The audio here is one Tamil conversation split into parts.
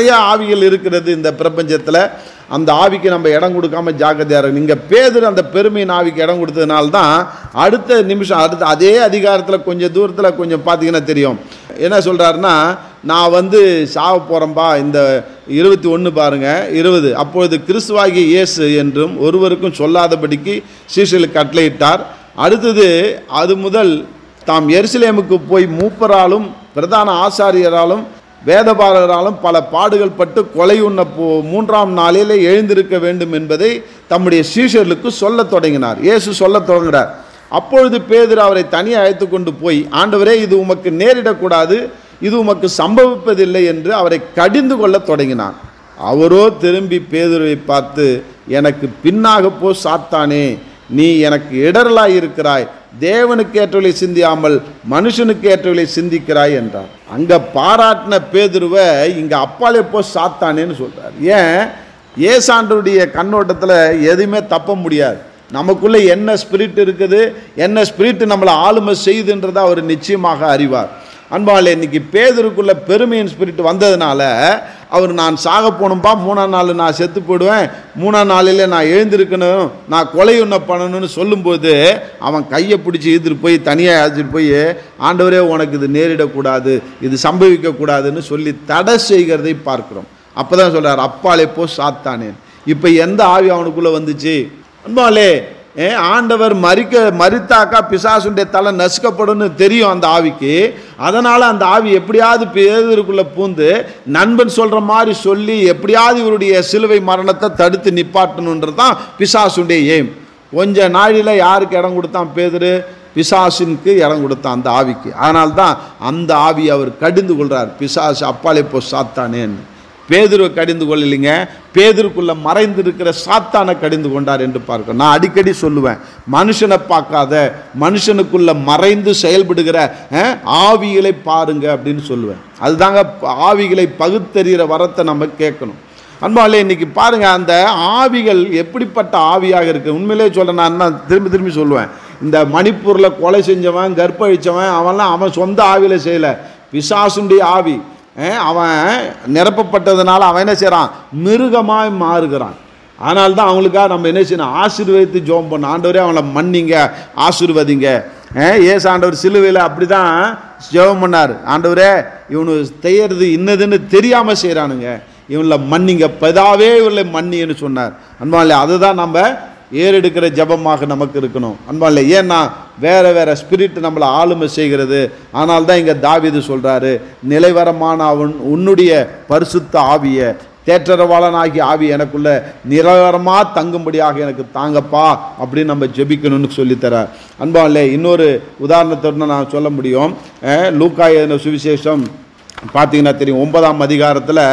நிறைய ஆவிகள் இருக்கிறது இந்த பிரபஞ்சத்தில் அந்த ஆவிக்கு நம்ம இடம் கொடுக்காம ஜாக்கிரதையாக இருக்கணும் நீங்கள் பேதர் அந்த பெருமையின் ஆவிக்கு இடம் கொடுத்ததுனால தான் அடுத்த நிமிஷம் அடுத்த அதே அதிகாரத்தில் கொஞ்சம் தூரத்தில் கொஞ்சம் பார்த்தீங்கன்னா தெரியும் என்ன சொல்கிறாருன்னா நான் வந்து சாவ போகிறேன்பா இந்த இருபத்தி ஒன்று பாருங்க இருபது அப்பொழுது கிறிஸ்துவாகிய இயேசு என்றும் ஒருவருக்கும் சொல்லாதபடிக்கு சீஷர்களுக்கு கட்டளையிட்டார் அடுத்தது அது முதல் தாம் எருசலேமுக்கு போய் மூப்பராலும் பிரதான ஆசாரியராலும் வேதபாரராலும் பல பாடுகள் பட்டு கொலை உண்ண போ மூன்றாம் நாளிலே எழுந்திருக்க வேண்டும் என்பதை தம்முடைய சீஷர்களுக்கு சொல்லத் தொடங்கினார் இயேசு சொல்லத் தொடங்கினார் அப்பொழுது பேதுரு அவரை தனியே அழைத்து கொண்டு போய் ஆண்டவரே இது உமக்கு நேரிடக்கூடாது இது உமக்கு சம்பவிப்பதில்லை என்று அவரை கடிந்து கொள்ளத் தொடங்கினான் அவரோ திரும்பி பேதுருவை பார்த்து எனக்கு பின்னாக போ சாத்தானே நீ எனக்கு இடரலாய் இருக்கிறாய் தேவனுக்கு ஏற்றவளை சிந்தியாமல் மனுஷனுக்கு ஏற்றவளை சிந்திக்கிறாய் என்றார் அங்க பாராட்டின பேதுருவை இங்க அப்பாலே போ சாத்தானேன்னு சொல்றார் ஏன் ஏசாண்டருடைய கண்ணோட்டத்தில் எதுவுமே தப்ப முடியாது நமக்குள்ள என்ன ஸ்பிரிட் இருக்குது என்ன ஸ்பிரிட் நம்மளை ஆளுமை செய்யுதுன்றதை அவர் நிச்சயமாக அறிவார் அன்பாலே இன்னைக்கு பேதருக்குள்ள பெருமையின் ஸ்பிரிட் வந்ததுனால அவர் நான் சாக போகணும்பா மூணாம் நாள் நான் செத்து போயிடுவேன் மூணாம் நாளில் நான் எழுந்திருக்கணும் நான் கொலை உண்ண பண்ணணும்னு சொல்லும்போது அவன் கையை பிடிச்சி இழுத்துட்டு போய் தனியாக அழைச்சிட்டு போய் ஆண்டவரே உனக்கு இது நேரிடக்கூடாது இது சம்பவிக்கக்கூடாதுன்னு சொல்லி தடை செய்கிறதை பார்க்கிறோம் அப்போ தான் சொல்கிறார் அப்பாலே போ சாத்தானேன் இப்போ எந்த ஆவி அவனுக்குள்ளே வந்துச்சு அன்பாலே ஏ ஆண்டவர் மறிக்க மறித்தாக்கா பிசாசுடைய தலை நசுக்கப்படும்னு தெரியும் அந்த ஆவிக்கு அதனால் அந்த ஆவி எப்படியாவது பேதருக்குள்ளே பூந்து நண்பன் சொல்கிற மாதிரி சொல்லி எப்படியாவது இவருடைய சிலுவை மரணத்தை தடுத்து நிப்பாட்டணுன்றது தான் பிசாசுடைய எய்ம் கொஞ்ச நாழில் யாருக்கு இடம் கொடுத்தான் பேதரு பிசாசினுக்கு இடம் கொடுத்தான் அந்த ஆவிக்கு அதனால தான் அந்த ஆவி அவர் கடிந்து கொள்றார் பிசாசு அப்பாலே போ சாத்தானேன்னு பேதுருவை கடிந்து கொள்ளலைங்க பேதுருக்குள்ள மறைந்திருக்கிற சாத்தானை கடிந்து கொண்டார் என்று பார்க்க நான் அடிக்கடி சொல்லுவேன் மனுஷனை பார்க்காத மனுஷனுக்குள்ள மறைந்து செயல்படுகிற அஹ், ஆவிகளை பாருங்க அப்படின்னு சொல்லுவேன் அதுதாங்க ஆவிகளை பகுத்தறிகிற வரத்தை நம்ம கேட்கணும் அன்பாலே இன்னைக்கு பாருங்க அந்த ஆவிகள் எப்படிப்பட்ட ஆவியாக இருக்கு உண்மையிலே சொல்ல நான் என்ன திரும்பி திரும்பி சொல்லுவேன் இந்த மணிப்பூரில் கொலை செஞ்சவன் கற்பழிச்சவன் அவன்லாம் அவன் சொந்த ஆவியில செய்யலை பிசாசுடைய ஆவி அஹ் அவன் நிரப்பப்பட்டதுனால அவன் என்ன செய்கிறான் மிருகமாய் மாறுகிறான் ஆனால் தான் அவங்களுக்காக நம்ம என்ன செய்யணும் ஆசீர்வதித்து ஜோம் பண்ண ஆண்டவரே அவனை மன்னிங்க ஆசீர்வதிங்க அஹ் ஏசு ஆண்டவர் சிலுவையில் அப்படி தான் ஜெபம் பண்ணார் ஆண்டவரே இவனு செய்யறது இன்னதுன்னு தெரியாமல் செய்கிறானுங்க இவங்கள மன்னிங்க பதாவே இவளை மன்னின்னு சொன்னார் அன்பாலே அதுதான் நம்ம ஏறெடுக்கிற ஜெபமாக நமக்கு இருக்கணும் அன்பாலே ஏன்னா வேற வேற ஸ்பிரிட் நம்மளை ஆளுமை செய்கிறது ஆனால் தான் இங்கே தாவீது சொல்றாரு நிலைவரமான அவன் உன்னுடைய பரிசுத்த ஆவிய தேற்றரவாளனாகிய ஆவி எனக்குள்ள நிரந்தரமாக தங்கும்படியாக எனக்கு தாங்கப்பா அப்படின்னு நம்ம ஜெபிக்கணும்னு சொல்லித்தரார் அன்பாலே இன்னொரு உதாரணத்தோட நான் சொல்ல முடியும் அஹ் லூக்கா எழுதின சுவிசேஷம் பார்த்தீங்கன்னா தெரியும் ஒன்பதாம் அதிகாரத்தில்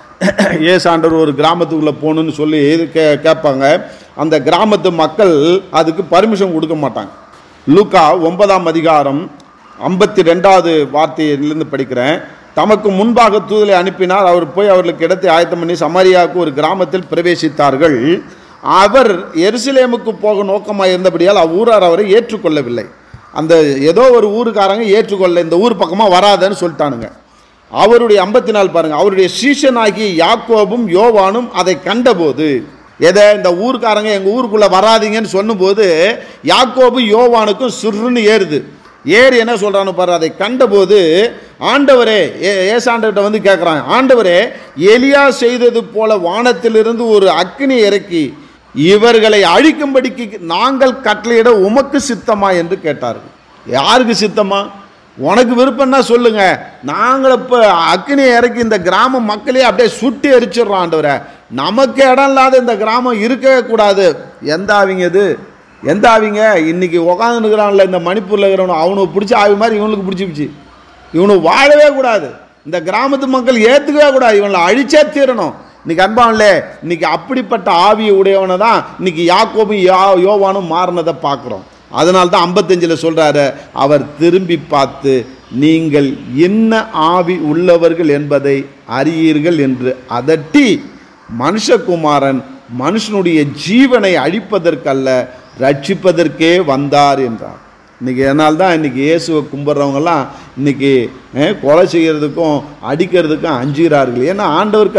ஏசாண்டவர் ஒரு கிராமத்துக்குள்ளே போகணுன்னு சொல்லி கே கேட்பாங்க அந்த கிராமத்து மக்கள் அதுக்கு பர்மிஷன் கொடுக்க மாட்டாங்க லூக்கா ஒன்பதாம் அதிகாரம் ஐம்பத்தி ரெண்டாவது வார்த்தையிலிருந்து படிக்கிறேன் தமக்கு முன்பாக தூதலை அனுப்பினார் அவர் போய் அவர்களுக்கு இடத்தை ஆயத்தம் பண்ணி சமாரியாவுக்கு ஒரு கிராமத்தில் பிரவேசித்தார்கள் அவர் எருசலேமுக்கு போக நோக்கமாக இருந்தபடியால் அவ்வூரார் அவரை ஏற்றுக்கொள்ளவில்லை அந்த ஏதோ ஒரு ஊருக்காரங்க ஏற்றுக்கொள்ள இந்த ஊர் பக்கமாக வராதன்னு சொல்லிட்டானுங்க அவருடைய ஐம்பத்தி நாலு பாருங்க அவருடைய சீஷனாகிய யாக்கோபும் யோவானும் அதை கண்டபோது எதை இந்த ஊர்க்காரங்க எங்கள் ஊருக்குள்ளே வராதீங்கன்னு சொன்னும்போது யாக்கோபு யோவானுக்கும் சுருன்னு ஏறுது ஏறி என்ன சொல்கிறான்னு பாரு அதை கண்டபோது ஆண்டவரே ஏ ஏசாண்டவர்கிட்ட வந்து கேட்குறான் ஆண்டவரே எலியா செய்தது போல வானத்திலிருந்து ஒரு அக்கினி இறக்கி இவர்களை அழிக்கும்படிக்கு நாங்கள் கட்டளையிட உமக்கு சித்தமா என்று கேட்டார்கள் யாருக்கு சித்தமா உனக்கு விருப்பம்னா சொல்லுங்க நாங்கள் இப்போ அக்னியை இறக்கி இந்த கிராம மக்களையே அப்படியே சுட்டி எரிச்சிடுறோம் ஆண்டவரை நமக்கு இடம் இல்லாத இந்த கிராமம் இருக்கவே கூடாது எந்த ஆவிங்க இது எந்த ஆவிங்க இன்னைக்கு உக்காந்துருக்கிறான்ல இந்த மணிப்பூரில் இருக்கிறவனு அவனுக்கு பிடிச்ச ஆவி மாதிரி இவனுக்கு பிடிச்சிருச்சு இவனுக்கு வாழவே கூடாது இந்த கிராமத்து மக்கள் ஏற்றுக்கவே கூடாது இவனை அழிச்சே தீரணும் இன்னைக்கு அன்பான்லே இன்னைக்கு அப்படிப்பட்ட ஆவியை உடையவனை தான் இன்னைக்கு யாக்கோபும் யா யோவானும் மாறினதை பார்க்குறோம் அதனால தான் ஐம்பத்தஞ்சில் சொல்கிறாரு அவர் திரும்பி பார்த்து நீங்கள் என்ன ஆவி உள்ளவர்கள் என்பதை அறியீர்கள் என்று அதட்டி மனுஷகுமாரன் மனுஷனுடைய ஜீவனை அழிப்பதற்கல்ல ரட்சிப்பதற்கே வந்தார் என்றார் இன்னைக்கு அதனால தான் இன்னைக்கு இயேசுவை கும்பிட்றவங்கெல்லாம் இன்னைக்கு அஹ், கொலை செய்கிறதுக்கும் அடிக்கிறதுக்கும் அஞ்சுகிறார்கள் ஏன்னா ஆண்டவர்